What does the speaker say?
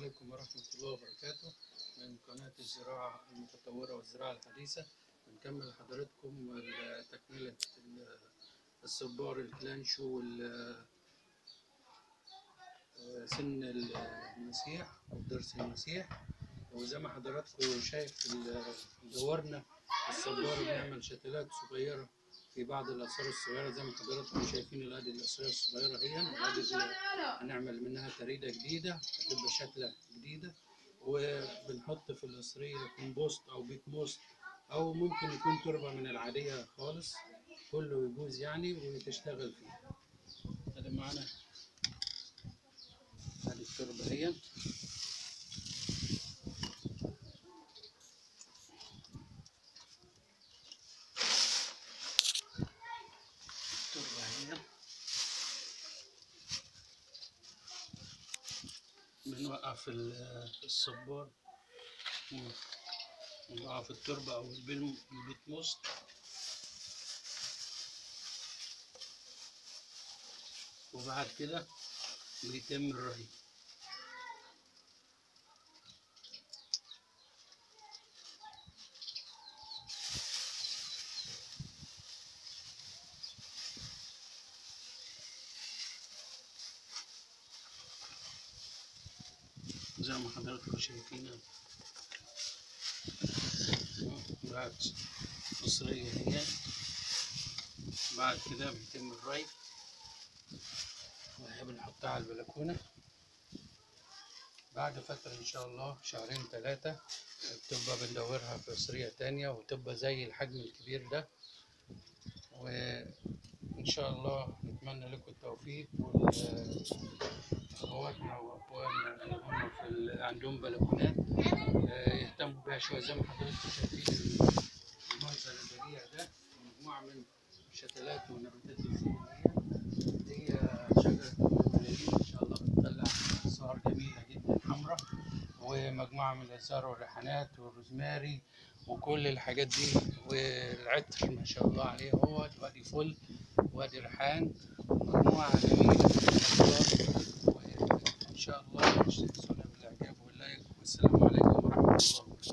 عليكم ورحمة الله وبركاته من قناة الزراعة المتطورة والزراعة الحديثة بنكمل لحضراتكم تكملة ال- الصبار الكلانشو وال- سن المسيح ودرس المسيح وزي ما حضراتكم شايف ال- دورنا الصبار بيعمل شتلات صغيرة في بعض الآثار الصغيرة زي ما حضراتكم شايفين الأدي الآثار الصغيرة هي والأدي اللي هنعمل منها تريدة جديدة هتبقى شكلة جديدة وبنحط في القصرية كومبوست أو بيت موست أو ممكن يكون تربة من العادية خالص كله يجوز يعني وتشتغل فيه ادي معانا ادي التربة هي التربة هي بنوقف ال- الصبار ونوقف التربة أو البيل- البيت موست وبعد كده بيتم الري زي ما حضراتكم شايفين بعد قصرية هي بعد كده بيتم الري وهي بنحطها على البلكونة بعد فترة إن شاء الله شهرين ثلاثة بتبقى بندورها في قصرية تانية وتبقى زي الحجم الكبير ده وإن شاء الله نتمنى لكم التوفيق وأخواتنا وأخواننا اللي هم في ال- عندهم بلكونات آه، يهتموا بيها شوية زي ما حضراتكم شايفين المنظر البديع ده مجموعة من الشتلات والنباتات الزينية دي شجرة الملالين إن شاء الله بتطلع أزهار جميلة جدا حمراء ومجموعة من الأزهار والريحانات والروزماري وكل الحاجات دي والعطر ما شاء الله عليه هو وادي فل وادي ريحان مجموعة جميلة من الأشجار وإن شاء الله تستمتعون بالإعجاب واللايك والسلام عليكم ورحمة الله